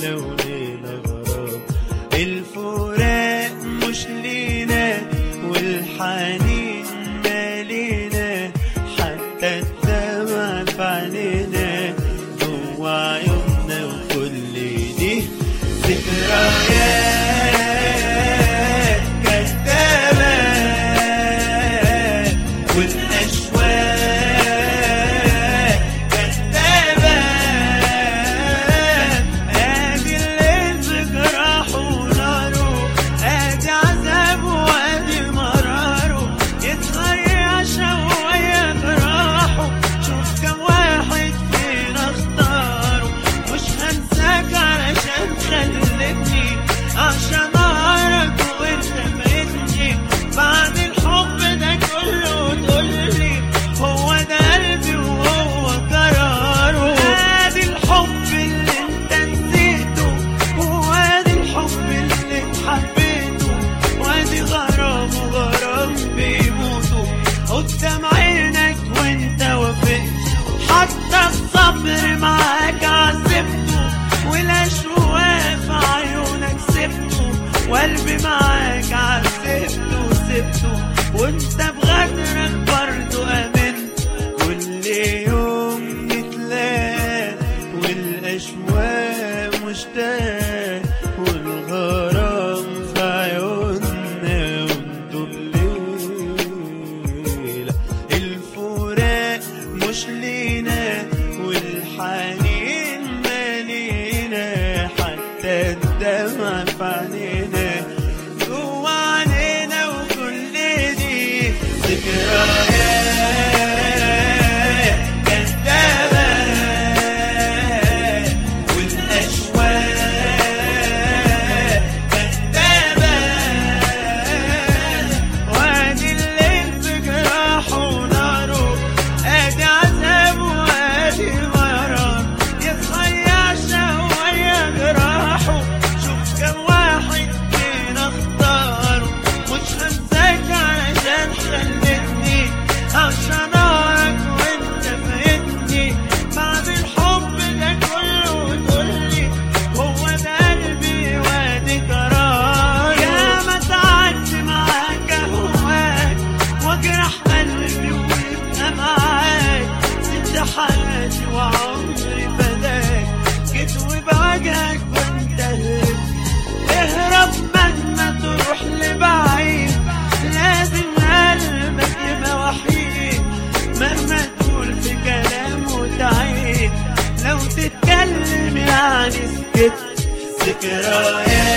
لو لينا غرام الفراق مش لينا والحنين مالينا حتى الدمع في عينينا جوا عيوننا وكل دي ذكريات كدابة والأشواق كدابة ادي الليل بجراحه وناره ادي عذابه وادي مراره يتغير شوية جراحه شوف كم واحد فينا اختاره مش هنساك علشان خلتني عشان اعرف وانت فايتني بعد الحب ده كله تقولي هو ده قلبي وهو قراره ادي الحب اللي انت نسيته وادي الحب اللي اتحبيته وادي غرام وغرام بيموتوا قدام عينك وانت وافقت حتى الصبر معاك عذبته والاشواق في عيونك سبته وقلبي معاك عذبته وسبته وانت بغدرك برضه امنت كل يوم نتلاقى والاشواق مشتاق والغرام في عيوننا وانتو بليلة الفراق مش لينا والحنين مالينا حتى الدمع في عينينا جوا عينينا وكل دي ذكريات كدابة والأشواق كدابة وادي الليل بجراحه وناره ادي عذاب وادي مرار يتغير شوية جراحه شوف كم واحد فينا اختاره مش هنساك علشان خلتني عشان اعرف وانت فايتني بعد الحب ده كله تقولي هو ده قلبي وادي قرار يا ما تعبت معاك اهواك واجرح قلبي ويبقى معاك انت حياتي وعمري فداك جيت وبواجهك وانت هربت اهرب مهما تروح لبعيد لازم قلبك يبقى وحيد مهما تقول في كلام وتعيد لو تتكلم يعني سكت ذكريات